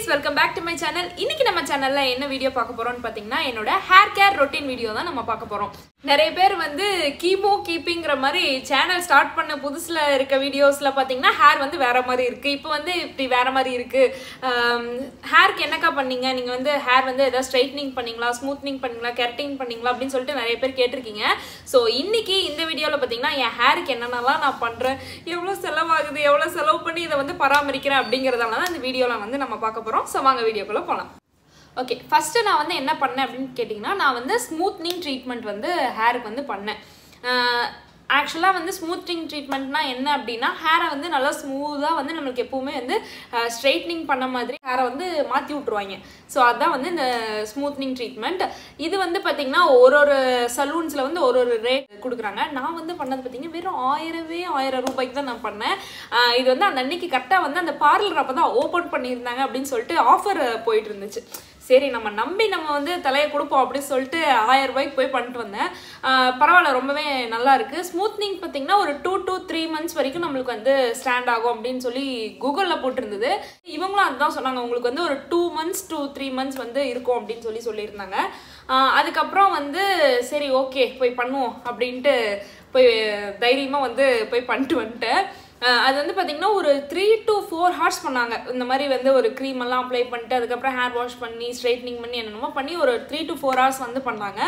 welcome back to my channel இன்னைக்கு நம்ம சேனல்ல என்ன வீடியோ பார்க்க போறோம்னு பாத்தீங்கன்னா என்னோட ஹேர் கேர் ரொட்டீன் வீடியோ தான் நம்ம பார்க்க போறோம் நிறைய பேர் வந்து கீமோ கீப்பிங்கிற மாதிரி சேனல் ஸ்டார்ட் பண்ண புதுசுல இருக்க வீடியோஸ்ல பாத்தீங்கன்னா ஹேர் வந்து வேற மாதிரி இருக்கு இப்போ வந்து இப்படி வேற மாதிரி இருக்கு ஹேருக்கு என்னக்கா பண்ணீங்க நீங்க வந்து ஹேர் வந்து ஏதாவது ஸ்ட்ரைட்னிங் பண்ணீங்களா ஸ்மூத்னிங் பண்ணீங்களா கெரட்டிங் பண்ணீங்களா அப்படின்னு சொல்லிட்டு நிறைய பேர் கேட்டிருக்கீங்க ஸோ இன்னைக்கு இந்த வீடியோவில் பார்த்தீங்கன்னா என் ஹேருக்கு என்னென்னலாம் நான் பண்ணுறேன் எவ்வளோ செலவாகுது எவ்வளோ செலவு பண்ணி இதை வந்து பராமரிக்கிறேன் அப்படிங்கிறதால தான் இந்த வீடியோவில் வந்து நம்ம பார்க்க போகிறோம் ஸோ வாங்க வீடியோக்குள்ளே போகலாம் ஓகே ஃபஸ்ட்டு நான் வந்து என்ன பண்ணேன் அப்படின்னு கேட்டிங்கன்னா நான் வந்து ஸ்மூத்னிங் ட்ரீட்மெண்ட் வந்து ஹேருக்கு வந்து பண்ணேன் ஆக்சுவலாக வந்து ஸ்மூத்னிங் ட்ரீட்மெண்ட்னா என்ன அப்படின்னா ஹேரை வந்து நல்லா ஸ்மூத்தாக வந்து நம்மளுக்கு எப்போவுமே வந்து ஸ்ட்ரைட்னிங் பண்ண மாதிரி ஹேரை வந்து மாற்றி விட்ருவாங்க ஸோ அதுதான் வந்து இந்த ஸ்மூத்னிங் ட்ரீட்மெண்ட் இது வந்து பார்த்திங்கன்னா ஒரு ஒரு சலூன்ஸில் வந்து ஒரு ஒரு ரேட் கொடுக்குறாங்க நான் வந்து பண்ணது பார்த்திங்கன்னா வெறும் ஆயிரவே ஆயிரம் ரூபாய்க்கு தான் நான் பண்ணேன் ஆஹ் இது வந்து அந்த அன்னைக்கு கரெக்டாக வந்து அந்த பார்லர் அப்போ தான் ஓப்பன் பண்ணியிருந்தாங்க அப்படின்னு சொல்லிட்டு ஆஃபர் போயிட்டு இருந்துச்சு சரி நம்ம நம்பி நம்ம வந்து தலையை கொடுப்போம் அப்படின்னு சொல்லிட்டு ஆயிரம் ரூபாய்க்கு போய் பண்ணிட்டு வந்தேன் ஆஹ் பரவாயில்ல ரொம்பவே நல்லா இருக்கு ஸ்மூத்னிங் பார்த்தீங்கன்னா ஒரு டூ டூ த்ரீ மந்த்ஸ் வரைக்கும் நம்மளுக்கு வந்து ஸ்டாண்ட் ஆகும் அப்படின்னு சொல்லி கூகுளில் போட்டிருந்தது இவங்களும் அதுதான் சொன்னாங்க உங்களுக்கு வந்து ஒரு two months two three months வந்து இருக்கும் அப்படின்னு சொல்லி சொல்லியிருந்தாங்க ஆஹ் அதுக்கப்புறம் வந்து சரி ஓகே போய் பண்ணுவோம் அப்படின்ட்டு போய் தைரியமாக வந்து போய் பண்ணிட்டு வந்துட்டேன் அஹ் அது வந்து பார்த்தீங்கன்னா ஒரு த்ரீ டு ஃபோர் ஹார்ஸ் பண்ணாங்க இந்த மாதிரி வந்து ஒரு க்ரீம் எல்லாம் அப்ளை பண்ணிட்டு அதுக்கப்புறம் ஹேர் வாஷ் பண்ணி ஸ்ட்ரைட்னிங் பண்ணி என்னென்னமோ பண்ணி ஒரு த்ரீ டு ஃபோர் ஹவர்ஸ் வந்து பண்ணாங்க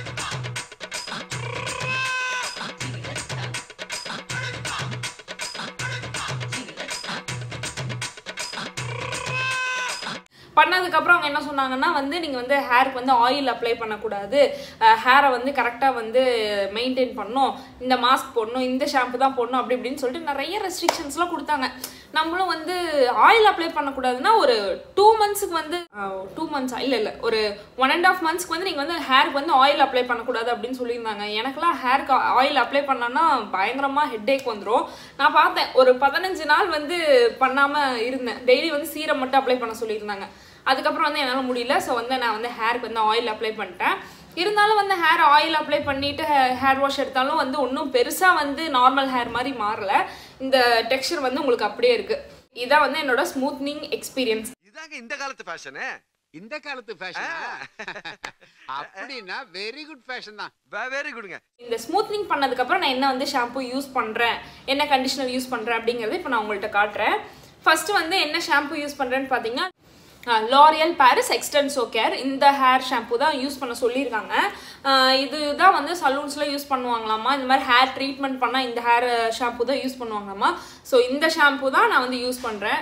பண்ணதுக்கப்புறம் அவங்க என்ன சொன்னாங்கன்னா வந்து நீங்கள் வந்து ஹேருக்கு வந்து ஆயில் அப்ளை பண்ணக்கூடாது ஹேரை வந்து கரெக்டாக வந்து மெயின்டைன் பண்ணணும் இந்த மாஸ்க் போடணும் இந்த ஷாம்பு தான் போடணும் அப்படி இப்படின்னு சொல்லிட்டு நிறைய ரெஸ்ட்ரிக்ஷன்ஸ்லாம் கொடுத்தாங்க நம்மளும் வந்து ஆயில் அப்ளை பண்ணக்கூடாதுன்னா ஒரு டூ மந்த்ஸுக்கு வந்து டூ மந்த்ஸா இல்லை இல்லை ஒரு ஒன் அண்ட் ஆஃப் மந்த்ஸ்க்கு வந்து நீங்கள் வந்து ஹேருக்கு வந்து ஆயில் அப்ளை பண்ணக்கூடாது அப்படின்னு சொல்லியிருந்தாங்க எனக்கெல்லாம் ஹேருக்கு ஆயில் அப்ளை பண்ணோன்னா பயங்கரமாக ஹெட்டேக் வந்துடும் நான் பார்த்தேன் ஒரு பதினஞ்சு நாள் வந்து பண்ணாமல் இருந்தேன் டெய்லி வந்து சீரம் மட்டும் அப்ளை பண்ண சொல்லியிருந்தாங்க அதுக்கப்புறம் வந்து என்னால் முடியல ஸோ வந்து நான் வந்து ஹேருக்கு வந்து ஆயில் அப்ளை பண்ணிட்டேன் இருந்தாலும் வந்து ஹேர் ஆயில் அப்ளை பண்ணிட்டு ஹேர் வாஷ் எடுத்தாலும் வந்து ஒன்றும் பெருசாக வந்து நார்மல் ஹேர் மாதிரி மாறல இந்த டெக்ஸ்சர் வந்து உங்களுக்கு அப்படியே இருக்கு இதான் வந்து என்னோட ஸ்மூத்னிங் எக்ஸ்பீரியன்ஸ் இதாங்க இந்த காலத்து ஃபேஷனு இந்த காலத்து ஃபேஷன் அப்படின்னா வெரி குட் ஃபேஷன் தான் வெரி குடுங்க இந்த ஸ்மூத்னிங் பண்ணதுக்கப்புறம் நான் என்ன வந்து ஷாம்பு யூஸ் பண்ணுறேன் என்ன கண்டிஷனர் யூஸ் பண்ணுறேன் அப்படிங்கிறத இப்போ நான் உங்கள்கிட்ட காட்டுறேன் ஃபர்ஸ்ட் வந்து என்ன ஷாம்பு யூஸ் பண்ணுறேன்னு பார்த்தீங்கன்னா லாரியல் பாரிஸ் எக்ஸ்டென்சோ கேர் இந்த ஹேர் ஷாம்பு தான் யூஸ் பண்ண சொல்லியிருக்காங்க ஆஹ் இதுதான் வந்து சலூன்ஸில் யூஸ் பண்ணுவாங்களாமா இந்த மாதிரி ஹேர் ட்ரீட்மெண்ட் பண்ணால் இந்த ஹேர் ஷாம்பு தான் யூஸ் பண்ணுவாங்களாமா ஸோ இந்த ஷாம்பு தான் நான் வந்து யூஸ் பண்ணுறேன்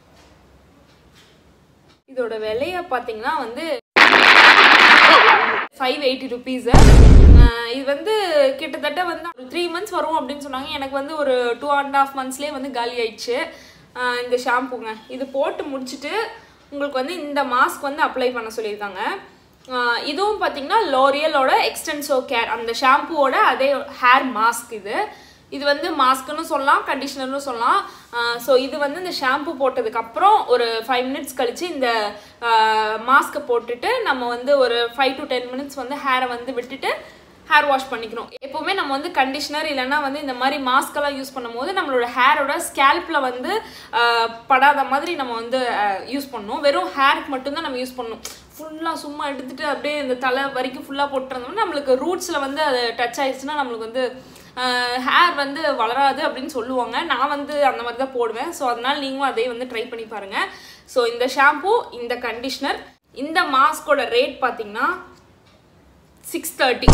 இதோட விலையை பார்த்தீங்கன்னா வந்து ஃபைவ் எயிட்டி ருபீஸு இது வந்து கிட்டத்தட்ட வந்து ஒரு த்ரீ மந்த்ஸ் வரும் அப்படின்னு சொன்னாங்க எனக்கு வந்து ஒரு டூ அண்ட் ஆஃப் மந்த்ஸ்லேயே வந்து காலி ஆயிடுச்சு ஆஹ் இந்த ஷாம்புங்க இது போட்டு முடிச்சுட்டு உங்களுக்கு வந்து இந்த மாஸ்க் வந்து அப்ளை பண்ண சொல்லியிருக்காங்க ஆஹ் இதுவும் பார்த்தீங்கன்னா லோரியலோட எக்ஸ்டென்சோ கேர் அந்த ஷாம்புவோட அதே ஹேர் மாஸ்க் இது இது வந்து மாஸ்க்குன்னு சொல்லலாம் கண்டிஷனர்னு சொல்லலாம் ஸோ இது வந்து இந்த ஷாம்பு போட்டதுக்கப்புறம் ஒரு ஃபைவ் மினிட்ஸ் கழித்து இந்த மாஸ்க்கை போட்டுட்டு நம்ம வந்து ஒரு ஃபைவ் டு டென் மினிட்ஸ் வந்து ஹேரை வந்து விட்டுட்டு ஹேர் வாஷ் பண்ணிக்கணும் எப்போவுமே நம்ம வந்து கண்டிஷனர் இல்லைன்னா வந்து இந்த மாதிரி மாஸ்கெல்லாம் யூஸ் பண்ணும்போது நம்மளோட ஹேரோட ஸ்கேல்பில் வந்து ஆஹ், படாத மாதிரி நம்ம வந்து யூஸ் பண்ணணும் வெறும் ஹேருக்கு மட்டும்தான் நம்ம யூஸ் பண்ணணும் ஃபுல்லாக சும்மா எடுத்துட்டு அப்படியே இந்த தலை வரைக்கும் ஃபுல்லாக போட்டுருந்தோம்னா நம்மளுக்கு ரூட்ஸில் வந்து அது டச் ஆயிடுச்சுன்னா நம்மளுக்கு வந்து ஹேர் வந்து வளராது அப்படின்னு சொல்லுவாங்க நான் வந்து அந்த மாதிரி தான் போடுவேன் ஸோ அதனால் நீங்களும் அதே வந்து ட்ரை பண்ணி பாருங்கள் ஸோ இந்த ஷாம்பு இந்த கண்டிஷ்னர் இந்த மாஸ்கோட ரேட் பார்த்தீங்கன்னா சிக்ஸ் தேர்ட்டி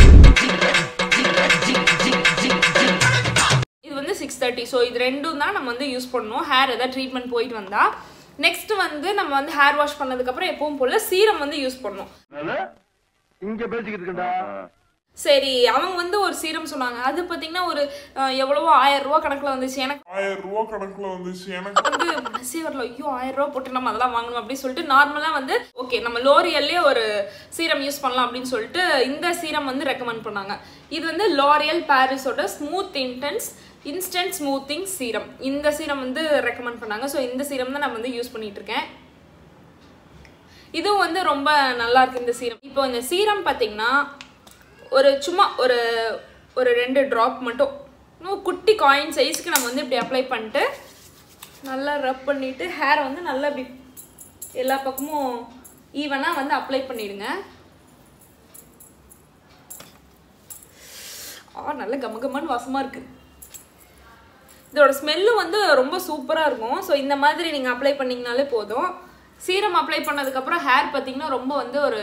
இது வந்து சிக்ஸ் தேர்ட்டி ஸோ இது ரெண்டும் தான் நம்ம வந்து யூஸ் பண்ணணும் ஹேர் எதாவது ட்ரீட்மெண்ட் போயிட்டு வந்தா நெக்ஸ்ட் வந்து நம்ம வந்து ஹேர் வாஷ் பண்ணதுக்கப்புறம் எப்பவும் போல சீரம் வந்து யூஸ் பண்ணணும் இங்க பேசிக்கிட்டு இருக்கா சரி அவங்க வந்து ஒரு சீரம் சொன்னாங்க அது பார்த்தீங்கன்னா ஒரு அஹ், எவ்வளவோ ஆயிரம் ரூபா கணக்கில் வந்துச்சு எனக்கு ஆயிரம் ரூபா கணக்குல வந்துச்சு எனக்கு வந்து மனசே வரல ஐயோ ஆயிரம் ரூபா போட்டு நம்ம அதெல்லாம் வாங்கணும் அப்படின்னு சொல்லிட்டு நார்மலாக வந்து ஓகே நம்ம லோரியல்லே ஒரு சீரம் யூஸ் பண்ணலாம் அப்படின்னு சொல்லிட்டு இந்த சீரம் வந்து ரெக்கமெண்ட் பண்ணாங்க இது வந்து லோரியல் பாரிஸோட smooth intense instant smoothing serum இந்த சீரம் வந்து ரெக்கமெண்ட் பண்ணாங்க ஸோ இந்த சீரம் தான் நான் வந்து யூஸ் பண்ணிட்டு இருக்கேன் இதுவும் வந்து ரொம்ப நல்லா இருக்கு இந்த சீரம் இப்போ இந்த சீரம் பார்த்தீங்கன்னா ஒரு சும்மா ஒரு ஒரு ரெண்டு ட்ராப் மட்டும் இன்னும் குட்டி காயின் சைஸ்க்கு நம்ம வந்து இப்படி அப்ளை பண்ணிட்டு நல்லா ரப் பண்ணிட்டு ஹேரை வந்து நல்லா இப்படி எல்லா பக்கமும் ஈவனாக வந்து அப்ளை பண்ணிடுங்க ஆ நல்ல கமகமான வாசமாக இருக்குது இதோட ஸ்மெல்லும் வந்து ரொம்ப சூப்பராக இருக்கும் ஸோ இந்த மாதிரி நீங்கள் அப்ளை பண்ணிங்கனாலே போதும் சீரம் அப்ளை பண்ணதுக்கப்புறம் ஹேர் பார்த்தீங்கன்னா ரொம்ப வந்து ஒரு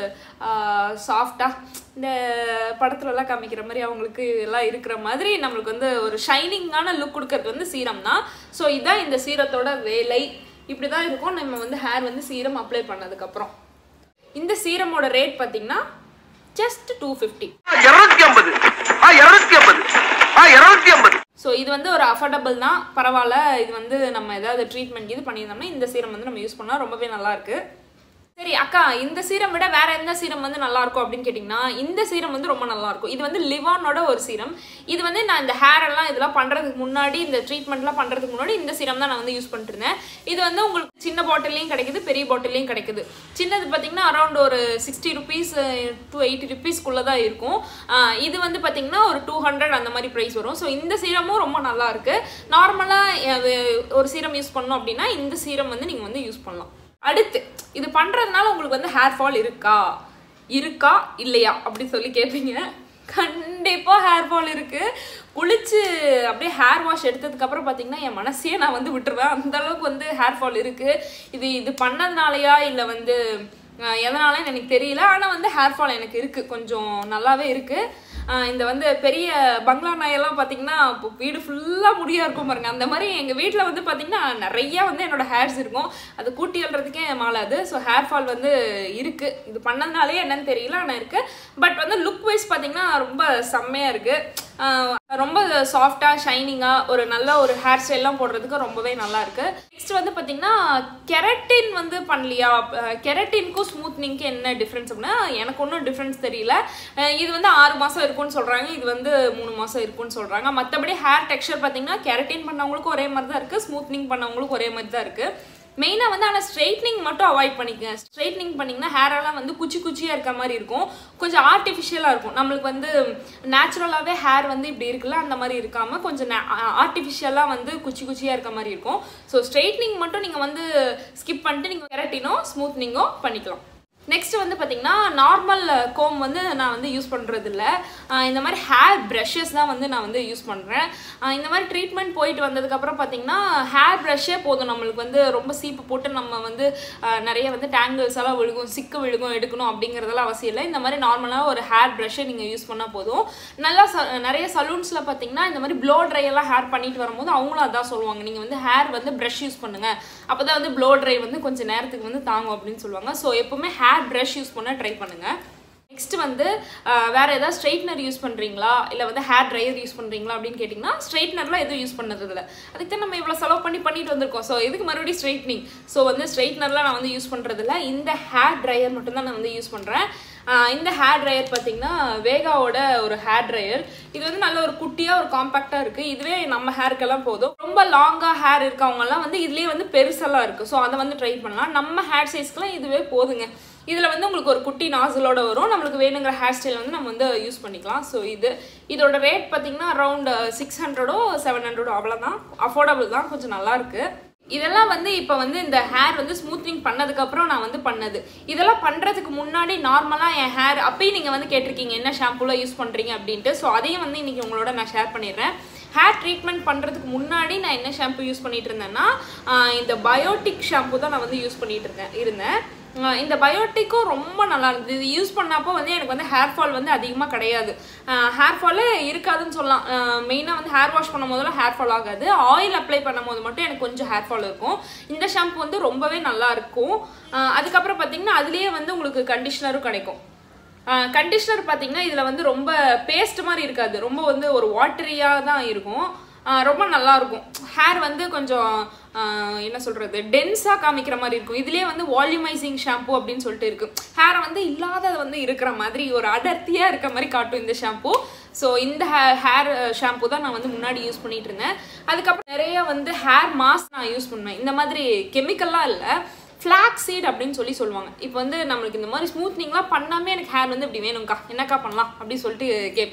சாஃப்டாக இந்த படத்துலலாம் காமிக்கிற மாதிரி அவங்களுக்கு எல்லாம் இருக்கிற மாதிரி நம்மளுக்கு வந்து ஒரு ஷைனிங்கான லுக் கொடுக்கறது வந்து சீரம் தான் ஸோ இதுதான் இந்த சீரத்தோட வேலை இப்படி தான் இருக்கும் நம்ம வந்து ஹேர் வந்து சீரம் அப்ளை பண்ணதுக்கப்புறம் இந்த சீரமோட ரேட் பார்த்தீங்கன்னா ஜஸ்ட் டூ ஃபிஃப்டி இருநூத்தி ஐம்பது ஆ இருநூத்தி ஐம்பது ஆ இருநூத்தி ஐம்பது ஸோ இது வந்து ஒரு அஃபோர்டபுள் தான் பரவாயில்ல இது வந்து நம்ம ஏதாவது ட்ரீட்மெண்ட் இது பண்ணியிருந்தோம்னா இந்த சீரம் வந்து நம்ம யூஸ் பண்ணால் ரொம்பவே நல்லா இருக்கு சரி அக்கா இந்த சீரம் விட வேற எந்த சீரம் வந்து நல்லா இருக்கும் அப்படின்னு கேட்டிங்கன்னா இந்த சீரம் வந்து ரொம்ப நல்லா இருக்கும் இது வந்து லிவானோட ஒரு சீரம் இது வந்து நான் இந்த ஹேர் எல்லாம் இதெல்லாம் பண்றதுக்கு முன்னாடி இந்த ட்ரீட்மெண்ட்லாம் பண்றதுக்கு முன்னாடி இந்த சீரம் தான் நான் வந்து யூஸ் பண்ணிட்டு இருந்தேன் இது வந்து உங்களுக்கு சின்ன பாட்டிலையும் கிடைக்குது பெரிய பாட்டிலையும் கிடைக்குது சின்னது பார்த்தீங்கன்னா அரௌண்ட் ஒரு சிக்ஸ்டி ருபீஸ் டு எயிட்டி ருபீஸ்க்குள்ளே தான் இருக்கும் ஆஹ் இது வந்து பார்த்தீங்கன்னா ஒரு டூ ஹண்ட்ரட் அந்த மாதிரி ப்ரைஸ் வரும் ஸோ இந்த சீரமும் ரொம்ப நல்லா இருக்கு நார்மலாக ஒரு சீரம் யூஸ் பண்ணோம் அப்படின்னா இந்த சீரம் வந்து நீங்கள் வந்து யூஸ் பண்ணலாம் அடுத்து இது பண்றதுனால உங்களுக்கு வந்து ஹேர் ஃபால் இருக்கா இருக்கா இல்லையா அப்படி சொல்லி கேட்பீங்க கண்டிப்பா ஹேர் ஃபால் இருக்கு குளிச்சு அப்படியே ஹேர் வாஷ் எடுத்ததுக்கு அப்புறம் பாத்தீங்கன்னா என் மனசையே நான் வந்து விட்டுருவேன் அந்த அளவுக்கு வந்து ஹேர் ஃபால் இருக்கு இது இது பண்ணதுனாலயா இல்லை வந்து அஹ், எதனாலன்னு எனக்கு தெரியல ஆனா வந்து ஹேர் ஃபால் எனக்கு இருக்கு கொஞ்சம் நல்லாவே இருக்கு ஆஹ் இந்த வந்து பெரிய பங்களா நாயெல்லாம் பார்த்தீங்கன்னா இப்போ வீடு ஃபுல்லாக முடியா இருக்கும் பாருங்க அந்த மாதிரி எங்கள் வீட்டில் வந்து பார்த்தீங்கன்னா நிறைய வந்து என்னோட ஹேர்ஸ் இருக்கும் அது கூட்டி அள்ளுறதுக்கே மாளாது ஸோ ஹேர் ஃபால் வந்து இருக்கு இது பண்ணதுனாலே என்னன்னு தெரியல ஆனால் இருக்கு பட் வந்து லுக் வைஸ் பார்த்தீங்கன்னா ரொம்ப செம்மையாக இருக்கு ஆஹ் ரொம்ப சாஃப்டாக ஷைனிங்காக ஒரு நல்ல ஒரு ஹேர் ஸ்டைல்லாம் போடுறதுக்கு ரொம்பவே நல்லா இருக்கு நெக்ஸ்ட் வந்து பார்த்தீங்கன்னா கெரட்டின் வந்து பண்ணலையா கெரட்டின்க்கும் ஸ்மூத்னிங்க்கு என்ன டிஃப்ரென்ஸ் அப்படின்னா எனக்கு ஒன்றும் டிஃப்ரென்ஸ் தெரியல அஹ் இது வந்து ஆறு மாதம் இருக்கும்னு சொல்கிறாங்க இது வந்து மூணு மாதம் இருக்கும்னு சொல்கிறாங்க மற்றபடி ஹேர் டெக்ஸ்சர் பார்த்தீங்கன்னா கெரட்டின் பண்ணவங்களுக்கும் ஒரே மாதிரி தான் இருக்குது ஸ்மூத்னிங் பண்ணவங்களுக்கும் ஒரே மாதிரி தான் இருக்குது மெயினாக வந்து ஆனால் ஸ்ட்ரைட்னிங் மட்டும் அவாய்ட் பண்ணிக்கங்க ஸ்ட்ரைட்னிங் பண்ணிங்கன்னா ஹேரெல்லாம் வந்து குச்சி குச்சியாக இருக்க மாதிரி இருக்கும் கொஞ்சம் ஆர்டிஃபிஷியலாக இருக்கும் நம்மளுக்கு வந்து நேச்சுரலாகவே ஹேர் வந்து இப்படி இருக்குல்ல அந்த மாதிரி இருக்காமல் கொஞ்சம் ஆர்டிஃபிஷியலாக வந்து குச்சி குச்சியாக இருக்க மாதிரி இருக்கும் ஸோ ஸ்ட்ரைட்னிங் மட்டும் நீங்கள் வந்து ஸ்கிப் பண்ணிட்டு நீங்கள் கெரட்டினோ ஸ்மூத்னிங்கோ பண்ணிக்கலாம் நெக்ஸ்ட் வந்து பார்த்தீங்கன்னா நார்மல் கோம் வந்து நான் வந்து யூஸ் பண்ணுறது இல்லை இந்த மாதிரி ஹேர் ப்ரஷஸ் தான் வந்து நான் வந்து யூஸ் பண்ணுறேன் இந்த மாதிரி ட்ரீட்மெண்ட் போயிட்டு வந்ததுக்கப்புறம் பார்த்தீங்கன்னா ஹேர் ப்ரஷ்ஷே போதும் நம்மளுக்கு வந்து ரொம்ப சீப்பு போட்டு நம்ம வந்து ஆஹ், நிறைய வந்து டேங்கிள்ஸ் எல்லாம் விழுகும் சிக்கு விழுகும் எடுக்கணும் அப்படிங்கிறதெல்லாம் அவசியம் இல்லை இந்த மாதிரி நார்மலாக ஒரு ஹேர் ப்ரஷ்ஷை நீங்கள் யூஸ் பண்ணால் போதும் நல்லா ச நிறைய சலூன்ஸில் பார்த்தீங்கன்னா இந்த மாதிரி ப்ளோ ட்ரை எல்லாம் ஹேர் பண்ணிட்டு வரும்போது அவங்களும் அதான் சொல்லுவாங்க நீங்கள் வந்து ஹேர் வந்து ப்ரஷ் யூஸ் பண்ணுங்க அப்போ தான் வந்து ப்ளோ ட்ரை வந்து கொஞ்சம் நேரத்துக்கு வந்து தாங்கும் அப்படின்னு சொல்லுவாங்க ஸோ எப்பவுமே ஹேர் ப்ரஷ் யூஸ் பண்ண ட்ரை பண்ணுங்க நெக்ஸ்ட் வந்து ஆஹ், வேற ஏதாவது ஸ்ட்ரைட்னர் யூஸ் பண்றீங்களா இல்லை வந்து ஹேர் ட்ரையர் யூஸ் பண்றீங்களா அப்படின்னு கேட்டிங்கன்னா ஸ்ட்ரைட்னர்லாம் எதுவும் யூஸ் பண்ணது இல்லை அதுக்கு தான் நம்ம இவ்வளோ செலவு பண்ணி பண்ணிட்டு வந்திருக்கோம் ஸோ இதுக்கு மறுபடியும் ஸ்ட்ரைட்னிங் ஸோ வந்து ஸ்ட்ரைட்னர்லாம் நான் வந்து யூஸ் பண்றது இல்ல இந்த ஹேர் ட்ரையர் மட்டும் தான் நான் வந்து யூஸ் பண்றேன் ஆஹ், இந்த ஹேர் ட்ரையர் பார்த்தீங்கன்னா வேகாவோட ஒரு ஹேர் ட்ரையர் இது வந்து நல்ல ஒரு குட்டியாக ஒரு காம்பாக்டாக இருக்குது இதுவே நம்ம ஹேருக்கெல்லாம் போதும் ரொம்ப லாங்காக ஹேர் இருக்கவங்கலாம் வந்து இதுலேயே வந்து பெருசெல்லாம் இருக்குது ஸோ அதை வந்து ட்ரை பண்ணலாம் நம்ம ஹேர் சைஸ்க்குலாம் இதுவே போதுங்க இதில் வந்து உங்களுக்கு ஒரு குட்டி நாசிலோட வரும் நம்மளுக்கு வேணுங்கிற ஹேர் ஸ்டைல் வந்து நம்ம வந்து யூஸ் பண்ணிக்கலாம் ஸோ இது இதோட ரேட் பார்த்தீங்கன்னா அரௌண்ட் சிக்ஸ் ஹண்ட்ரடோ செவன் ஹண்ட்ரடோ அவ்வளோதான் அஃபோர்டபுள் தான் கொஞ்சம் நல்லா இருக்கு இதெல்லாம் வந்து இப்போ வந்து இந்த ஹேர் வந்து ஸ்மூத்னிங் பண்ணதுக்கப்புறம் நான் வந்து பண்ணது இதெல்லாம் பண்ணுறதுக்கு முன்னாடி நார்மலாக என் ஹேர் அப்பயும் நீங்கள் வந்து கேட்டிருக்கீங்க என்ன ஷாம்புலாம் யூஸ் பண்ணுறீங்க அப்படின்ட்டு ஸோ அதையும் வந்து இன்னைக்கு உங்களோட நான் ஷேர் பண்ணிடுறேன் ஹேர் ட்ரீட்மெண்ட் பண்ணுறதுக்கு முன்னாடி நான் என்ன ஷாம்பு யூஸ் பண்ணிட்டு இருந்தேன்னா ஆஹ் இந்த பயோட்டிக் ஷாம்பு தான் நான் வந்து யூஸ் பண்ணிட்டு இருக்கேன் இருந்தேன் ஆஹ் இந்த பயோட்டிக்கும் ரொம்ப நல்லா இருந்தது இது யூஸ் பண்ணப்போ வந்து எனக்கு வந்து ஹேர் ஃபால் வந்து அதிகமாக கிடையாது ஹேர் ஃபாலே இருக்காதுன்னு சொல்லலாம் மெயினாக வந்து ஹேர் வாஷ் பண்ணும் போதெல்லாம் ஹேர் ஃபால் ஆகாது ஆயில் அப்ளை பண்ணும் போது மட்டும் எனக்கு கொஞ்சம் ஹேர் ஃபால் இருக்கும் இந்த ஷாம்பு வந்து ரொம்பவே நல்லா இருக்கும் ஆஹ் அதுக்கப்புறம் பார்த்தீங்கன்னா அதுலேயே வந்து உங்களுக்கு கண்டிஷனரும் கிடைக்கும் கண்டிஷனர் பார்த்தீங்கன்னா இதில் வந்து ரொம்ப பேஸ்ட் மாதிரி இருக்காது ரொம்ப வந்து ஒரு வாட்டரியாக தான் இருக்கும் ஆஹ் ரொம்ப நல்லா இருக்கும் ஹேர் வந்து கொஞ்சம் ஆஹ் என்ன சொல்றது டென்ஸாக காமிக்கிற மாதிரி இருக்கும் இதுலேயே வந்து வால்யூமைசிங் ஷாம்பு அப்படின்னு சொல்லிட்டு இருக்கு ஹேரை வந்து இல்லாதது வந்து இருக்கிற மாதிரி ஒரு அடர்த்தியாக இருக்க மாதிரி காட்டும் இந்த ஷாம்பு ஸோ இந்த ஹேர் ஷாம்பு தான் நான் வந்து முன்னாடி யூஸ் பண்ணிட்டு இருந்தேன் அதுக்கப்புறம் நிறைய வந்து ஹேர் மாஸ்க் நான் யூஸ் பண்ணுவேன் இந்த மாதிரி கெமிக்கல்லாம் இல்லை ஃப்ளாக் சீட் அப்படின்னு சொல்லி சொல்லுவாங்க இப்போ வந்து நம்மளுக்கு இந்த மாதிரி ஸ்மூத்னிங்லாம் பண்ணாமே எனக்கு ஹேர் வந்து இப்படி வேணும்க்கா என்னக்கா பண்ணலாம் அப்படின்னு சொல்லிட்டு கேட்பீங்க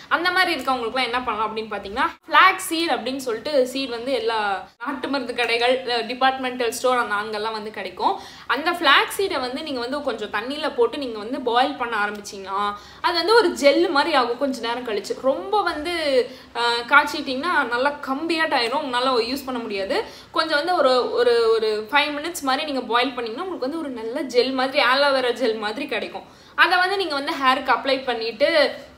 அந்த மாதிரி இருக்கவங்களுக்குலாம் என்ன பண்ணலாம் அப்படின்னு பார்த்தீங்கன்னா ஃப்ளாக் சீட் அப்படின்னு சொல்லிட்டு சீட் வந்து எல்லா நாட்டு மருந்து கடைகள் டிபார்ட்மெண்டல் ஸ்டோர் அந்த அங்கெல்லாம் வந்து கிடைக்கும் அந்த ஃப்ளாக் சீடை வந்து நீங்கள் வந்து கொஞ்சம் தண்ணியில் போட்டு நீங்கள் வந்து பாயில் பண்ண ஆரம்பிச்சிங்கன்னா அது வந்து ஒரு ஜெல் மாதிரி ஆகும் கொஞ்சம் நேரம் கழிச்சு ரொம்ப வந்து அஹ், காய்ச்சிட்டிங்கன்னா நல்லா கம்பியாட் ஆயிரும் உங்களால் யூஸ் பண்ண முடியாது கொஞ்சம் வந்து ஒரு ஒரு ஒரு ஃபைவ் மினிட்ஸ் மாதிரி நீங்கள் பாயில் பண்ணிங்கன்னா உங்களுக்கு வந்து ஒரு நல்ல ஜெல் மாதிரி ஆலோவேரா ஜெல் மாதிரி கிடைக்கும் அதை வந்து நீங்கள் வந்து ஹேருக்கு அப்ளை பண்ணிவிட்டு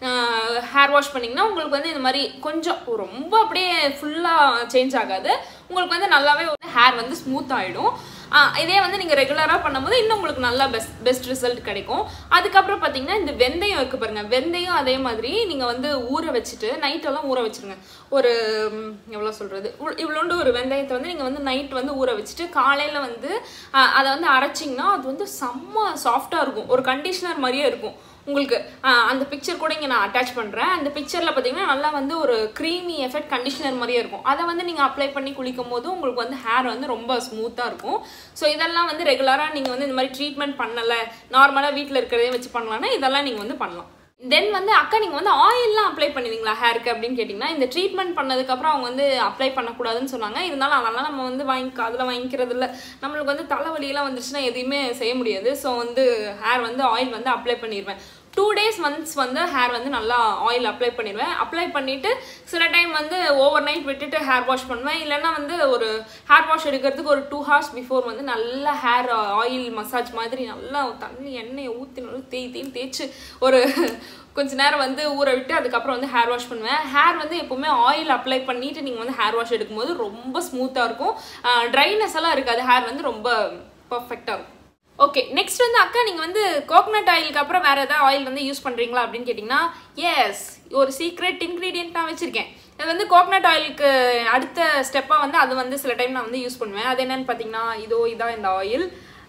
ஹேர் வாஷ் பண்ணிங்கன்னா உங்களுக்கு வந்து இந்த மாதிரி கொஞ்சம் ரொம்ப அப்படியே ஃபுல்லாக சேஞ்ச் ஆகாது உங்களுக்கு வந்து நல்லாவே வந்து ஹேர் வந்து ஸ்மூத் ஆகிடும் இதே வந்து நீங்கள் ரெகுலராக பண்ணும்போது இன்னும் உங்களுக்கு நல்லா பெஸ்ட் பெஸ்ட் ரிசல்ட் கிடைக்கும் அதுக்கப்புறம் பார்த்தீங்கன்னா இந்த வெந்தயம் இருக்கு பாருங்க வெந்தயம் அதே மாதிரி நீங்கள் வந்து ஊற வச்சுட்டு நைட்டெல்லாம் ஊற வச்சிருங்க ஒரு ம், எவ்வளோ சொல்கிறது இவ்வளோண்டு ஒரு வெந்தயத்தை வந்து நீங்கள் வந்து நைட் வந்து ஊற வச்சுட்டு காலையில் வந்து ஆ, அதை வந்து அரைச்சிங்கன்னா அது வந்து செம்ம சாஃப்டாக இருக்கும் ஒரு கண்டிஷனர் மாதிரியே இருக்கும் உங்களுக்கு ஆ, அந்த பிக்சர் கூட இங்கே நான் அட்டாச் பண்ணுறேன் அந்த பிக்சரில் பார்த்தீங்கன்னா நல்லா வந்து ஒரு க்ரீமி எஃபெக்ட் கண்டிஷனர் மாதிரியே இருக்கும் அதை வந்து நீங்கள் அப்ளை பண்ணி குளிக்கும் போது உங்களுக்கு வந்து ஹேர் வந்து ரொம்ப ஸ்மூத்தாக இருக்கும் ஸோ இதெல்லாம் வந்து ரெகுலராக நீங்கள் வந்து இந்த மாதிரி ட்ரீட்மெண்ட் பண்ணலை நார்மலாக வீட்டில் இருக்கிறதே வச்சு பண்ணலாம்னா இதெல்லாம் நீங்கள் வந்து பண்ணலாம் தென் வந்து அக்கா நீங்கள் வந்து ஆயில்லாம் அப்ளை பண்ணுவீங்களா ஹேருக்கு அப்படின்னு கேட்டிங்கன்னா இந்த ட்ரீட்மெண்ட் பண்ணதுக்கப்புறம் அவங்க வந்து அப்ளை பண்ணக்கூடாதுன்னு சொன்னாங்க இருந்தாலும் அதெல்லாம் நம்ம வந்து வாங்கி அதில் வாங்கிக்கிறது இல்லை நம்மளுக்கு வந்து தலைவலியெல்லாம் வந்துருச்சுன்னா எதையுமே செய்ய முடியாது ஸோ வந்து ஹேர் வந்து ஆயில் வந்து அப்ளை பண்ணிடுவேன் டூ டேஸ் ஒன்ஸ் வந்து ஹேர் வந்து நல்லா ஆயில் அப்ளை பண்ணிடுவேன் அப்ளை பண்ணிவிட்டு சில டைம் வந்து ஓவர் நைட் விட்டுட்டு ஹேர் வாஷ் பண்ணுவேன் இல்லைன்னா வந்து ஒரு ஹேர் வாஷ் எடுக்கிறதுக்கு ஒரு டூ ஹவர்ஸ் பிஃபோர் வந்து நல்லா ஹேர் ஆயில் மசாஜ் மாதிரி நல்லா தண்ணி எண்ணெயை ஊற்றி நல்லா தேய் தேய்ன்னு தேய்ச்சி ஒரு கொஞ்ச நேரம் வந்து ஊற விட்டு அதுக்கப்புறம் வந்து ஹேர் வாஷ் பண்ணுவேன் ஹேர் வந்து எப்போவுமே ஆயில் அப்ளை பண்ணிட்டு நீங்கள் வந்து ஹேர் வாஷ் எடுக்கும்போது ரொம்ப ஸ்மூத்தாக இருக்கும் ட்ரைனஸ் எல்லாம் இருக்காது ஹேர் வந்து ரொம்ப பர்ஃபெக்டாக இருக்கும் ஓகே நெக்ஸ்ட் வந்து அக்கா நீங்கள் வந்து கோகனட் ஆயிலுக்கு அப்புறம் வேறு ஏதாவது ஆயில் வந்து யூஸ் பண்ணுறீங்களா அப்படின்னு கேட்டிங்கன்னா எஸ் ஒரு சீக்ரெட் இன்க்ரீடியன்ட் நான் வச்சுருக்கேன் அது வந்து கோகனட் ஆயிலுக்கு அடுத்த ஸ்டெப்பாக வந்து அது வந்து சில டைம் நான் வந்து யூஸ் பண்ணுவேன் அது என்னன்னு பார்த்தீங்கன்னா இதோ இதான் இந்த ஆயில்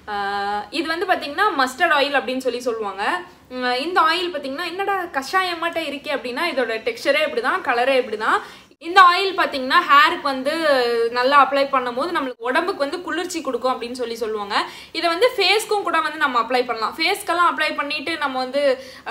இது வந்து பார்த்தீங்கன்னா மஸ்டர்ட் ஆயில் அப்படின்னு சொல்லி சொல்லுவாங்க உம், இந்த ஆயில் பார்த்தீங்கன்னா என்னடா கஷாயமாட்ட இருக்கே அப்படின்னா இதோட டெக்ஸ்சரே இப்படி தான் கலரே இப்படி தான் இந்த ஆயில் பார்த்தீங்கன்னா ஹேருக்கு வந்து நல்லா அப்ளை பண்ணும்போது நம்மளுக்கு உடம்புக்கு வந்து குளிர்ச்சி கொடுக்கும் அப்படின்னு சொல்லி சொல்லுவாங்க இதை வந்து ஃபேஸ்க்கும் கூட வந்து நம்ம அப்ளை பண்ணலாம் ஃபேஸ்க்கெல்லாம் அப்ளை பண்ணிட்டு நம்ம வந்து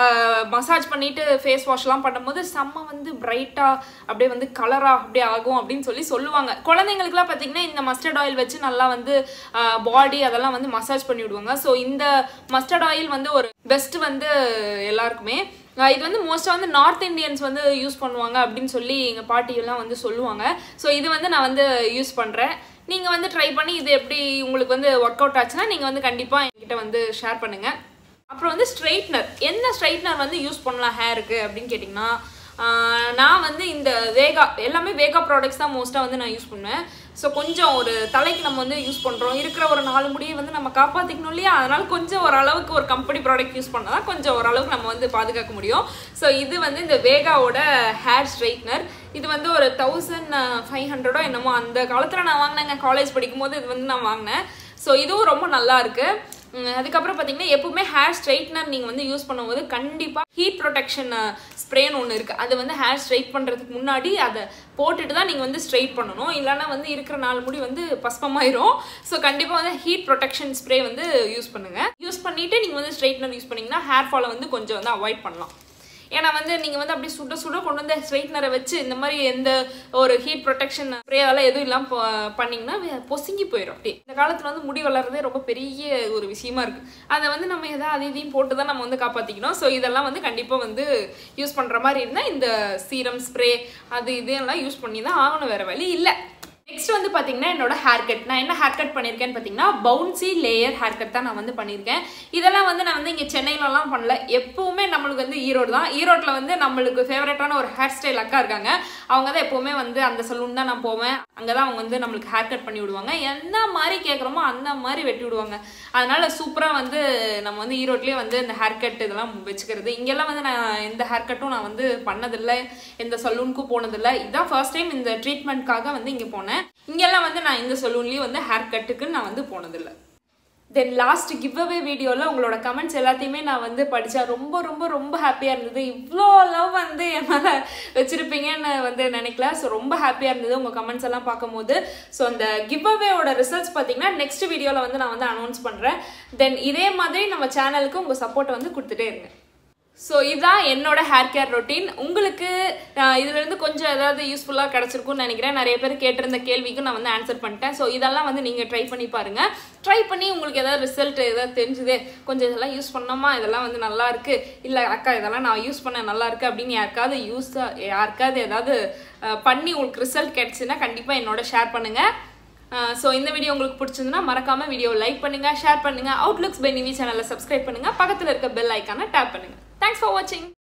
மசாஜ் பண்ணிட்டு ஃபேஸ் வாஷ்லாம் பண்ணும்போது செம்ம வந்து பிரைட்டாக அப்படியே வந்து கலராக அப்படியே ஆகும் அப்படின்னு சொல்லி சொல்லுவாங்க குழந்தைங்களுக்குலாம் பார்த்தீங்கன்னா இந்த மஸ்டர்ட் ஆயில் வச்சு நல்லா வந்து பாடி அதெல்லாம் வந்து மசாஜ் பண்ணி விடுவாங்க ஸோ இந்த மஸ்டர்ட் ஆயில் வந்து ஒரு பெஸ்ட் வந்து எல்லாருக்குமே ஆஹ் இது வந்து மோஸ்ட்டாக வந்து நார்த் இந்தியன்ஸ் வந்து யூஸ் பண்ணுவாங்க அப்படின்னு சொல்லி எங்கள் பாட்டியெல்லாம் வந்து சொல்லுவாங்க ஸோ இது வந்து நான் வந்து யூஸ் பண்ணுறேன் நீங்கள் வந்து ட்ரை பண்ணி இது எப்படி உங்களுக்கு வந்து ஒர்க் அவுட் ஆச்சுன்னா நீங்கள் வந்து கண்டிப்பாக என்கிட்ட வந்து ஷேர் பண்ணுங்கள் அப்புறம் வந்து ஸ்ட்ரைட்னர் என்ன ஸ்ட்ரைட்னர் வந்து யூஸ் பண்ணலாம் ஹேருக்கு அப்படின்னு கேட்டிங்கன்னா ஆஹ் நான் வந்து இந்த வேகா எல்லாமே வேகா ப்ராடக்ட்ஸ் தான் மோஸ்ட்டாக வந்து நான் யூஸ் பண்ணுவேன் ஸோ கொஞ்சம் ஒரு தலைக்கு நம்ம வந்து யூஸ் பண்ணுறோம் இருக்கிற ஒரு நாலு முடியை வந்து நம்ம காப்பாற்றிக்கணும் இல்லையா அதனால கொஞ்சம் ஓரளவுக்கு ஒரு கம்பெனி ப்ராடக்ட் யூஸ் பண்ணால் தான் கொஞ்சம் ஓரளவுக்கு நம்ம வந்து பாதுகாக்க முடியும் ஸோ இது வந்து இந்த வேகாவோட ஹேர் ஸ்ட்ரைட்னர் இது வந்து ஒரு தௌசண்ட் ஃபைவ் ஹண்ட்ரடோ என்னமோ அந்த காலத்தில் நான் வாங்கினேங்க காலேஜ் படிக்கும்போது இது வந்து நான் வாங்கினேன் ஸோ இதுவும் ரொம்ப நல்லா இருக்கு உம், அதுக்கப்புறம் பார்த்தீங்கன்னா எப்பவுமே ஹேர் ஸ்ட்ரைட்னர் நீங்கள் வந்து யூஸ் பண்ணும்போது கண்டிப்பாக ஹீட் ப்ரொடெக்ஷன் ஸ்ப்ரேன்னு ஒன்று இருக்குது அது வந்து ஹேர் ஸ்ட்ரைட் பண்ணுறதுக்கு முன்னாடி அதை போட்டுட்டு தான் நீங்கள் வந்து ஸ்ட்ரைட் பண்ணணும் இல்லைன்னா வந்து இருக்கிற நாலு முடி வந்து பஸ்பமாயிரும் ஸோ கண்டிப்பாக வந்து ஹீட் ப்ரொடெக்ஷன் ஸ்ப்ரே வந்து யூஸ் பண்ணுங்கள் யூஸ் பண்ணிவிட்டு நீங்கள் வந்து ஸ்ட்ரைட்னர் யூஸ் பண்ணிங்கன்னா ஹேர் ஃபாலை வந்து கொஞ்சம் வந்து அவாய்ட் பண்ணலாம் ஏன்னா வந்து நீங்கள் வந்து அப்படியே சுட சுட கொண்டு வந்து ஸ்ட்ரைட்னரை வச்சு இந்த மாதிரி எந்த ஒரு ஹீட் ப்ரொடெக்ஷன் ஸ்ப்ரே அதெல்லாம் எதுவும் இல்லாமல் ப- பண்ணீங்கன்னா வே- பொசுங்கி போயிடும் அப்படியே இந்த காலத்தில் வந்து முடி வளர்றதே ரொம்ப பெரிய ஒரு விஷயமா இருக்கு அதை வந்து நம்ம எதாவது அது இதையும் போட்டு தான் நம்ம வந்து காப்பாற்றிக்கணும் ஸோ இதெல்லாம் வந்து கண்டிப்பாக வந்து யூஸ் பண்ணுற மாதிரி இருந்தால் இந்த சீரம் ஸ்ப்ரே அது இதெல்லாம் யூஸ் பண்ணி தான் ஆகணும் வேறு வழி இல்லை நெக்ஸ்ட் வந்து பார்த்தீங்கன்னா என்னோட ஹேர் கட் நான் என்ன ஹேர் கட் பண்ணியிருக்கேன்னு பார்த்தீங்கன்னா பவுன்சி லேயர் ஹேர் கட் தான் நான் வந்து பண்ணியிருக்கேன் இதெல்லாம் வந்து நான் வந்து இங்கே சென்னையிலலாம் பண்ணல எப்பவுமே நம்மளுக்கு வந்து ஈரோடு தான் ஈரோட்டில் வந்து நம்மளுக்கு ஃபேவரட்டான ஒரு ஹேர் ஸ்டைல் அக்கா இருக்காங்க அவங்க தான் எப்பவுமே வந்து அந்த சலூன் தான் நான் போவேன் அங்கே தான் அவங்க வந்து நம்மளுக்கு ஹேர் கட் பண்ணி விடுவாங்க என்ன மாதிரி கேட்குறோமோ அந்த மாதிரி வெட்டி விடுவாங்க அதனால சூப்பராக வந்து நம்ம வந்து ஈரோட்லேயே வந்து இந்த ஹேர் கட் இதெல்லாம் வச்சுக்கிறது இங்கெல்லாம் வந்து நான் எந்த ஹேர் கட்டும் நான் வந்து பண்ணதில்லை எந்த சலூனுக்கும் போனதில்லை இதுதான் ஃபர்ஸ்ட் டைம் இந்த ட்ரீட்மெண்ட்காக வந்து இங்கே போனேன் இங்கெல்லாம் வந்து நான் இந்த சலூன்லேயும் வந்து ஹேர் கட்டுக்கு நான் வந்து போனதில்லை தென் லாஸ்ட் கிவ் அவே வீடியோவில் உங்களோட கமெண்ட்ஸ் எல்லாத்தையுமே நான் வந்து படித்தேன் ரொம்ப ரொம்ப ரொம்ப ஹாப்பியாக இருந்தது இவ்வளோ லவ் வந்து என் மேலே வச்சுருப்பீங்கன்னு வந்து நினைக்கல ஸோ ரொம்ப ஹாப்பியாக இருந்தது உங்கள் கமெண்ட்ஸ் எல்லாம் பார்க்கும்போது ஸோ அந்த கிவ் அவேயோட ரிசல்ட்ஸ் பார்த்தீங்கன்னா நெக்ஸ்ட் வீடியோவில் வந்து நான் வந்து அனௌன்ஸ் பண்ணுறேன் தென் இதே மாதிரி நம்ம சேனலுக்கு உங்கள் சப்போர்ட்டை வந்து கொடுத்துட்டே இருங்க ஸோ இதுதான் என்னோட ஹேர் கேர் ரொட்டீன் உங்களுக்கு ஆஹ், இதுல இருந்து கொஞ்சம் ஏதாவது யூஸ்ஃபுல்லாக கிடச்சிருக்கும்னு நினைக்கிறேன் நிறைய பேர் கேட்டிருந்த கேள்விக்கும் நான் வந்து ஆன்சர் பண்ணிட்டேன் ஸோ இதெல்லாம் வந்து நீங்கள் ட்ரை பண்ணி பாருங்க ட்ரை பண்ணி உங்களுக்கு ஏதாவது ரிசல்ட் ஏதாவது தெரிஞ்சுது கொஞ்சம் இதெல்லாம் யூஸ் பண்ணோமா இதெல்லாம் வந்து நல்லா இருக்கு இல்லை அக்கா இதெல்லாம் நான் யூஸ் பண்ண நல்லா இருக்கு அப்படின்னு யாருக்காவது யூஸ் யாருக்காவது ஏதாவது ஆஹ், பண்ணி உங்களுக்கு ரிசல்ட் கிடைச்சுன்னா கண்டிப்பாக என்னோட ஷேர் பண்ணுங்க ஸோ இந்த வீடியோ உங்களுக்கு பிடிச்சிருந்துன்னா மறக்காம வீடியோ லைக் பண்ணுங்க ஷேர் பண்ணுங்க அவுட்லுக்ஸ் பை நிவி சேனலை சப்ஸ்கிரைப் பண்ணுங்க பக்கத்தில் இருக்க பெல் ஐக்கானை டேப் பண்ணுங்க தேங்க்ஸ் ஃபார் வாட்சிங்